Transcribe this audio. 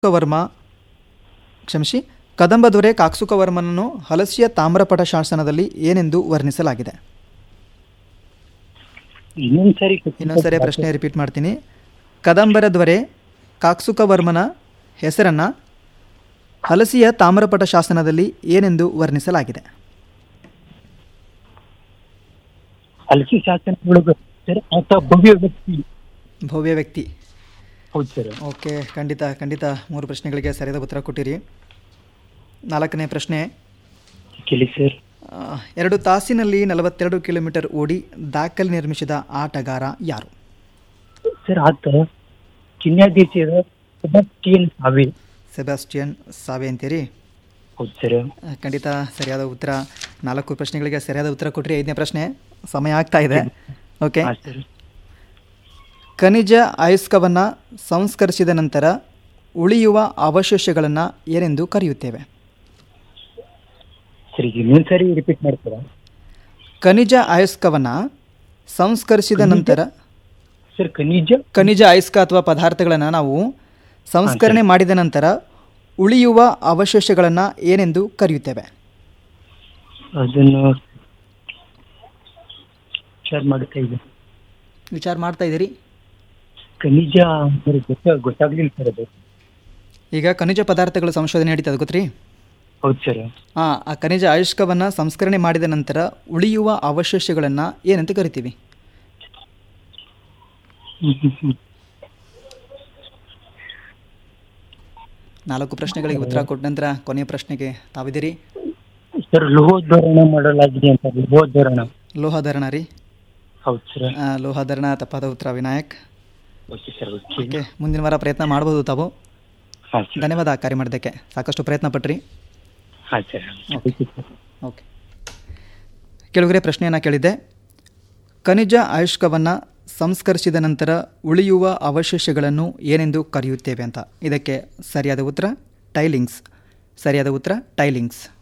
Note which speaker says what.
Speaker 1: ಕಾಕ್ಸುಕವರ್ಮ ಕ್ಷಮಿಸಿ ಕದಂಬ ದೊರೆ ಕಾಕ್ಸುಕವರ್ಮನನ್ನು ಹಲಸಿಯ ತಾಮ್ರಪಟ ಶಾಸನದಲ್ಲಿ ಏನೆಂದು ವರ್ಣಿಸಲಾಗಿದೆ
Speaker 2: ಇನ್ನೊಂದ್ ಸರಿ
Speaker 1: ಇನ್ನೊಂದು ಸರಿ ಪ್ರಶ್ನೆ ರಿಪೀಟ್ ಮಾಡ್ತೀನಿ ಕದಂಬರ ದೊರೆ ಕಾಕ್ಸುಕವರ್ಮನ ಹೆಸರನ್ನು ಹಲಸಿಯ ತಾಮ್ರಪಟ ಶಾಸನದಲ್ಲಿ ಏನೆಂದು ವರ್ಣಿಸಲಾಗಿದೆ
Speaker 2: ಹಲಸಿ ಶಾಸನ ಒಳಗ ಸರ್ ಆತ ಭವ್ಯ ವ್ಯಕ್ತಿ
Speaker 1: ಭವ್ಯ ವ್ಯಕ್ತಿ
Speaker 2: ಹೌದು ಸರ್
Speaker 1: ಓಕೆ ಖಂಡಿತ ಖಂಡಿತ ಮೂರು ಪ್ರಶ್ನೆಗಳಿಗೆ ಸರಿಯಾದ ಉತ್ತರ ಕೊಟ್ಟಿರಿ ನಾಲ್ಕನೇ ಪ್ರಶ್ನೆ
Speaker 2: ಕೇಳಿ ಸರ್
Speaker 1: ಆ, ಎರಡು ತಾಸಿನಲ್ಲಿ ನಲವತ್ತೆರಡು ಕಿಲೋಮೀಟರ್ ಓಡಿ ದಾಖಲೆ ನಿರ್ಮಿಸಿದ ಆಟಗಾರ ಯಾರು
Speaker 2: ಸರ್ ಆತ ಕಿನ್ಯಾದೇಶದ ಸೆಬಾಸ್ಟಿಯನ್ ಸಾವೆ
Speaker 1: ಸೆಬಾಸ್ಟಿಯನ್ ಸಾವೆ ಅಂತೀರಿ
Speaker 2: ಹೌದು ಸರ್
Speaker 1: ಆ, ಖಂಡಿತ ಸರಿಯಾದ ಉತ್ತರ ನಾಲ್ಕು ಪ್ರಶ್ನೆಗಳಿಗೆ ಸರಿಯಾದ ಉತ್ತರ ಕೊಟ್ಟರೆ ಐದನೇ ಪ್ರಶ್ನೆ ಸಮಯ ಆಗ್ತಾ ಇದೆ ಓಕೆ
Speaker 2: ಹಾ ಸರ್
Speaker 1: ಖನಿಜ ಅಯಸ್ಕವನ್ನು ಸಂಸ್ಕರಿಸಿದ ನಂತರ ಉಳಿಯುವ ಅವಶೇಷಗಳನ್ನು ಏನೆಂದು ಕರೆಯುತ್ತೇವೆ
Speaker 2: ಸರ್ ಈಗ ಇನ್ನೊಂದ್ ಸರಿ ರಿಪೀಟ್ ಮಾಡ್ತೀರಾ
Speaker 1: ಖನಿಜ ಅಯಸ್ಕವನ್ನು ಸಂಸ್ಕರಿಸಿದ ನಂತರ
Speaker 2: ಸರ್ ಖನಿಜ
Speaker 1: ಖನಿಜ ಅಯಸ್ಕ ಅಥವಾ ಪದಾರ್ಥಗಳನ್ನು ನಾವು ಸಂಸ್ಕರಣೆ ಮಾಡಿದ ನಂತರ ಉಳಿಯುವ ಅವಶೇಷಗಳನ್ನು ಏನೆಂದು ಕರೆಯುತ್ತೇವೆ
Speaker 2: ಅದನ್ನು ವಿಚಾರ ಮಾಡ್ತಾ ಇದೆ
Speaker 1: ವಿಚಾರ ಮಾಡ್ತಾ ಇದ್ದೀರಿ
Speaker 2: ಖನಿಜ ಅಂದ್ರೆ ಗೊತ್ತ ಗೊತ್ತಾಗ್ಲಿಲ್ಲ ಸರ್ ಅದು
Speaker 1: ಈಗ ಖನಿಜ ಪದಾರ್ಥಗಳು ಸಂಶೋಧನೆ ನಡೀತದೆ ಗೊತ್ತ್ರಿ
Speaker 2: ಹೌದು ಸರ್
Speaker 1: ಹಾಂ ಆ ಖನಿಜ ಅಯಸ್ಕವನ್ನು ಸಂಸ್ಕರಣೆ ಮಾಡಿದ ನಂತರ ಉಳಿಯುವ ಅವಶೇಷಗಳನ್ನು ಏನಂತ ಕರಿತೀವಿ
Speaker 2: ಹ್ಮ್ ಹ್ಮ್ ಹ್ಮ್
Speaker 1: ನಾಲ್ಕು ಪ್ರಶ್ನೆಗಳಿಗೆ ಉತ್ತರ ಕೊಟ್ಟ ನಂತರ ಕೊನೆಯ ಪ್ರಶ್ನೆಗೆ ತಾವಿದ್ದೀರಿ
Speaker 2: ಸರ್ ಲೋಹೋದ್ಧರಣ ಮಾಡಲಾಗಿದೆ ಅಂತ ಲೋಹೋದ್ಧರಣ
Speaker 1: ಲೋಹಧರಣ ರೀ
Speaker 2: ಹೌದು ಸರ್
Speaker 1: ಆ, ಲೋಹಧರಣ ತಪ್ಪಾದ ಉತ್ತರ Vinayak
Speaker 2: okay sir okay
Speaker 1: okay ಮುಂದಿನ ವಾರ ಪ್ರಯತ್ನ ಮಾಡ್ಬೋದು ತಾವು
Speaker 2: ಹಾಂ ಸರ್
Speaker 1: ಧನ್ಯವಾದ ಕಾರ್ಯ ಮಾಡಿದ್ದಕ್ಕೆ ಸಾಕಷ್ಟು ಪ್ರಯತ್ನ ಪಟ್ರಿ
Speaker 2: ಹಾಂ ಸರ್ ಓಕೆ ಸರ್
Speaker 1: ಓಕೆ ಕೆಳಗರೆ ಪ್ರಶ್ನೆಯನ್ನು ಕೇಳಿದ್ದೆ ಖನಿಜ ಅಯಸ್ಕವನ್ನು ಸಂಸ್ಕರಿಸಿದ ನಂತರ ಉಳಿಯುವ ಅವಶೇಷಗಳನ್ನು ಏನೆಂದು ಕರೆಯುತ್ತೇವೆ ಅಂತ ಇದಕ್ಕೆ ಸರಿಯಾದ ಉತ್ತರ ಟೈಲಿಂಗ್ಸ್ ಸರಿಯಾದ ಉತ್ತರ ಟೈಲಿಂಗ್ಸ್